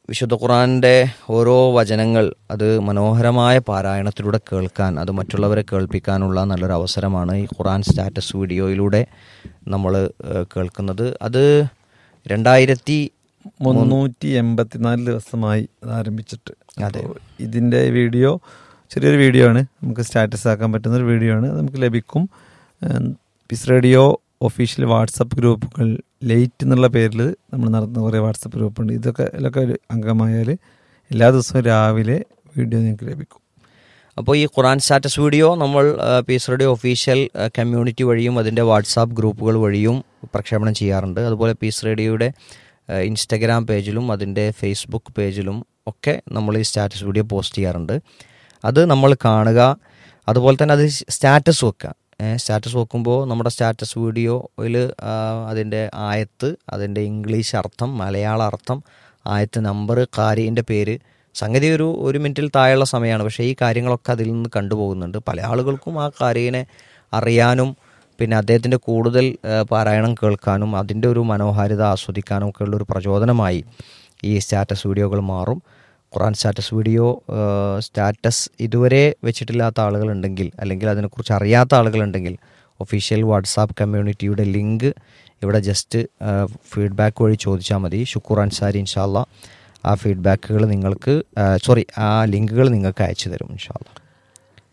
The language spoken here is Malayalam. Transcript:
വിശുദ്ധ ഖുറാൻ്റെ ഓരോ വചനങ്ങൾ അത് മനോഹരമായ പാരായണത്തിലൂടെ കേൾക്കാൻ അത് മറ്റുള്ളവരെ കേൾപ്പിക്കാനുള്ള നല്ലൊരു അവസരമാണ് ഈ ഖുറാൻ സ്റ്റാറ്റസ് വീഡിയോയിലൂടെ നമ്മൾ കേൾക്കുന്നത് അത് രണ്ടായിരത്തി മുന്നൂറ്റി എൺപത്തിനാല് ദിവസമായി അത് ആരംഭിച്ചിട്ട് അതെ. അപ്പോൾ ഇതിൻ്റെ വീഡിയോ ചെറിയൊരു വീഡിയോ ആണ് നമുക്ക് സ്റ്റാറ്റസ് ആക്കാൻ പറ്റുന്ന ഒരു വീഡിയോ ആണ് അത് നമുക്ക് ലഭിക്കും ഏഹ് പിസ് റേഡിയോ ഒഫീഷ്യൽ വാട്സപ്പ് ഗ്രൂപ്പുകൾ ലേറ്റ് എന്നുള്ള പേരിൽ നമ്മൾ നടത്തുന്ന കുറേ വാട്സപ്പ് ഗ്രൂപ്പുണ്ട് ഇതൊക്കെ ഇതിലൊക്കെ ഒരു അംഗമായാൽ എല്ലാ ദിവസവും രാവിലെ വീഡിയോ നിങ്ങൾക്ക് ലഭിക്കും അപ്പോൾ ഈ ഖുറാൻ സ്റ്റാറ്റസ് വീഡിയോ നമ്മൾ ആ, പീസ് റേഡിയോ ഒഫീഷ്യൽ ആ, കമ്മ്യൂണിറ്റി വഴിയും അതിൻ്റെ വാട്സാപ്പ് ഗ്രൂപ്പുകൾ വഴിയും പ്രക്ഷേപണം ചെയ്യാറുണ്ട് അതുപോലെ പീസ് റേഡിയോയുടെ ആ, ഇൻസ്റ്റഗ്രാം പേജിലും അതിൻ്റെ ഫേസ്ബുക്ക് പേജിലും ഒക്കെ നമ്മൾ ഈ സ്റ്റാറ്റസ് വീഡിയോ പോസ്റ്റ് ചെയ്യാറുണ്ട് അത് നമ്മൾ കാണുക അതുപോലെ തന്നെ അത് സ്റ്റാറ്റസ് വെക്കുക സ്റ്റാറ്റസ് വെക്കുമ്പോൾ നമ്മുടെ സ്റ്റാറ്റസ് വീഡിയോയിൽ അതിൻ്റെ ആയത്ത് അതിൻ്റെ ഇംഗ്ലീഷ് അർത്ഥം മലയാള അർത്ഥം ആയത്ത് നമ്പർ കാര്യൻ്റെ പേര് സംഗതി ഒരു ഒരു മിനിറ്റിൽ താഴെയുള്ള സമയമാണ് പക്ഷേ ഈ കാര്യങ്ങളൊക്കെ അതിൽ നിന്ന് കണ്ടുപോകുന്നുണ്ട് പല ആളുകൾക്കും ആ കാര്യനെ അറിയാനും പിന്നെ അദ്ദേഹത്തിൻ്റെ കൂടുതൽ ആ, പാരായണം കേൾക്കാനും അതിൻ്റെ ഒരു മനോഹാരിത ആസ്വദിക്കാനും ഒക്കെ ഉള്ളൊരു പ്രചോദനമായി ഈ സ്റ്റാറ്റസ് വീഡിയോകൾ മാറും ഖുറാൻ സ്റ്റാറ്റസ് വീഡിയോ ആ, സ്റ്റാറ്റസ് ഇതുവരെ വെച്ചിട്ടില്ലാത്ത ആളുകളുണ്ടെങ്കിൽ അല്ലെങ്കിൽ അതിനെക്കുറിച്ച് അറിയാത്ത ആളുകളുണ്ടെങ്കിൽ ഒഫീഷ്യൽ വാട്സാപ്പ് കമ്മ്യൂണിറ്റിയുടെ ലിങ്ക് ഇവിടെ ജസ്റ്റ് ഫീഡ്ബാക്ക് വഴി ചോദിച്ചാൽ മതി ഷുക്കൂർ അൻസാരി ഇൻഷാല്ല ആ ഫീഡ്ബാക്കുകൾ നിങ്ങൾക്ക് സോറി ആ ലിങ്കുകൾ നിങ്ങൾക്ക് അയച്ചു തരും ഇൻഷാല്ല